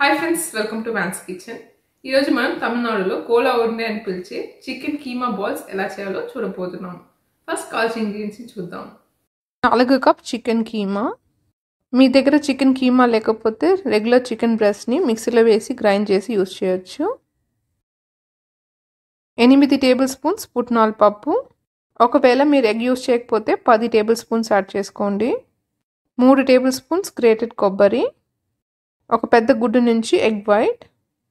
hi friends welcome to Vyan's kitchen ఈరోజు మనం తమిళనాడులో కోలా ఉండే అని పిలిచే చికెన్ కీమా బాల్స్ ఎలా చేయాలో చూడబోతున్నాం ఫస్ట్ కావాల్సిన ఇంగ్రీడియంట్స్ చూద్దాం నాలుగు కప్ చికెన్ కీమా మీ దగ్గర చికెన్ కీమా లేకపోతే రెగ్యులర్ చికెన్ బ్రెస్ట్ని మిక్సీలో వేసి గ్రైండ్ చేసి యూస్ చేయొచ్చు ఎనిమిది టేబుల్ స్పూన్స్ పుట్నాల పప్పు ఒకవేళ మీరు ఎగ్ యూస్ చేయకపోతే పది టేబుల్ స్పూన్స్ యాడ్ చేసుకోండి మూడు టేబుల్ స్పూన్స్ గ్రేటెడ్ కొబ్బరి ఒక పెద్ద గుడ్డు నుంచి ఎగ్ వైట్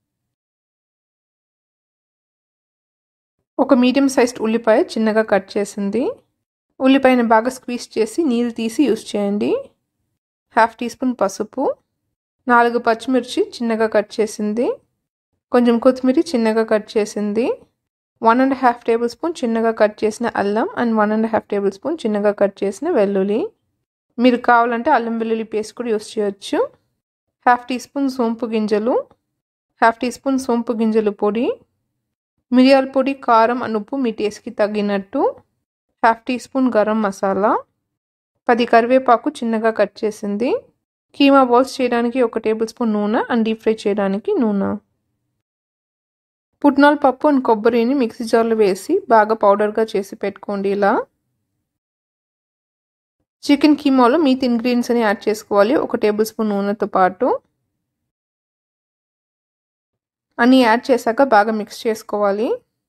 ఒక మీడియం సైజ్డ్ ఉల్లిపాయ చిన్నగా కట్ చేసింది ఉల్లిపాయని బాగా స్క్వీజ్ చేసి నీళ్ళు తీసి యూస్ చేయండి హాఫ్ టీ స్పూన్ పసుపు నాలుగు పచ్చిమిర్చి చిన్నగా కట్ చేసింది కొంచెం కొత్తిమీర చిన్నగా కట్ చేసింది one and half tablespoon చిన్నగా కట్ చేసిన అల్లం and one and half tablespoon చిన్నగా కట్ చేసిన వెల్లుల్లి మీరు కావాలంటే అల్లం వెల్లుల్లి పేస్ట్ కూడా యూస్ చేయొచ్చు హాఫ్ టీ స్పూన్ సోంపు గింజలు హాఫ్ టీ స్పూన్ సోంపు గింజలు పొడి మిరియాల పొడి కారం అండ్ ఉప్పు మీ టేస్ట్కి తగినట్టు half teaspoon garam masala పది కరివేపాకు చిన్నగా కట్ చేసింది కీమా బాల్స్ చేయడానికి ఒక టేబుల్ స్పూన్ నూనె అండ్ డీప్ ఫ్రై చేయడానికి నూనె పుట్నాల పప్పు అండ్ కొబ్బరిని మిక్సీ జార్లో వేసి బాగా పౌడర్గా చేసి పెట్టుకోండి ఇలా చికెన్ కీమాలో మీత్ ఇంగ్రీడియంట్స్ అని యాడ్ చేసుకోవాలి ఒక టేబుల్ స్పూన్ నూనెతో పాటు అన్నీ యాడ్ చేశాక బాగా మిక్స్ చేసుకోవాలి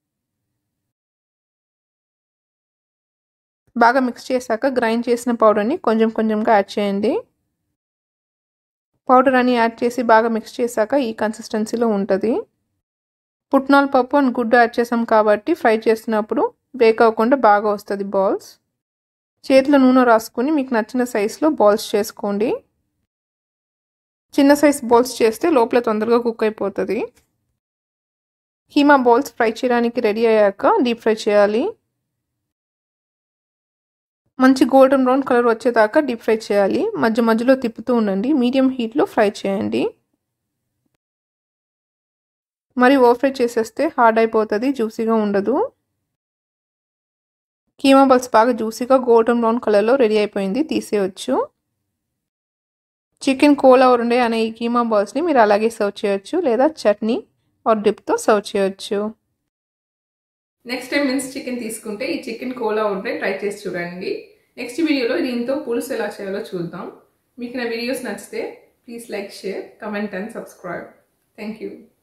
బాగా మిక్స్ చేశాక గ్రైండ్ చేసిన పౌడర్ని కొంచెం కొంచెంగా యాడ్ చేయండి పౌడర్ అని యాడ్ చేసి బాగా మిక్స్ చేశాక ఈ కన్సిస్టెన్సీలో ఉంటుంది పుట్నాల పప్పు అండ్ గుడ్డు యాడ్ చేసాం కాబట్టి ఫ్రై చేసినప్పుడు బ్రేక్ అవ్వకుండా బాగా వస్తుంది బాల్స్ చేతిలో నూనె రాసుకొని మీకు నచ్చిన సైజులో బాల్స్ చేసుకోండి చిన్న సైజ్ బాల్స్ చేస్తే లోపల తొందరగా కుక్ అయిపోతుంది కీమా బాల్స్ ఫ్రై చేయడానికి రెడీ అయ్యాక డీప్ ఫ్రై చేయాలి మంచి గోల్డెన్ బ్రౌన్ కలర్ వచ్చేదాకా డీప్ ఫ్రై చేయాలి మధ్య మధ్యలో తిప్పుతూ ఉండండి మీడియం హీట్లో ఫ్రై చేయండి మరి ఓవర్ ఫ్రై చేసేస్తే హార్డ్ అయిపోతుంది జ్యూసీగా ఉండదు కీమా బాల్స్ బాగా జ్యూసీగా గోల్డెన్ బ్రౌన్ కలర్లో రెడీ అయిపోయింది తీసేయచ్చు చికెన్ కోలా ఉండే అనే ఈ కీమా బాల్స్ని మీరు అలాగే సర్వ్ చేయొచ్చు లేదా చట్నీ ఆర్ డిప్తో సర్వ్ చేయొచ్చు నెక్స్ట్ టైం మిన్స్ చికెన్ తీసుకుంటే ఈ చికెన్ కోలా ఉండే ట్రై చేసి చూడండి నెక్స్ట్ వీడియోలో దీంతో పులుసు ఎలా చేయాలో చూద్దాం మీకు నా వీడియోస్ నచ్చితే please like share comment and subscribe thank you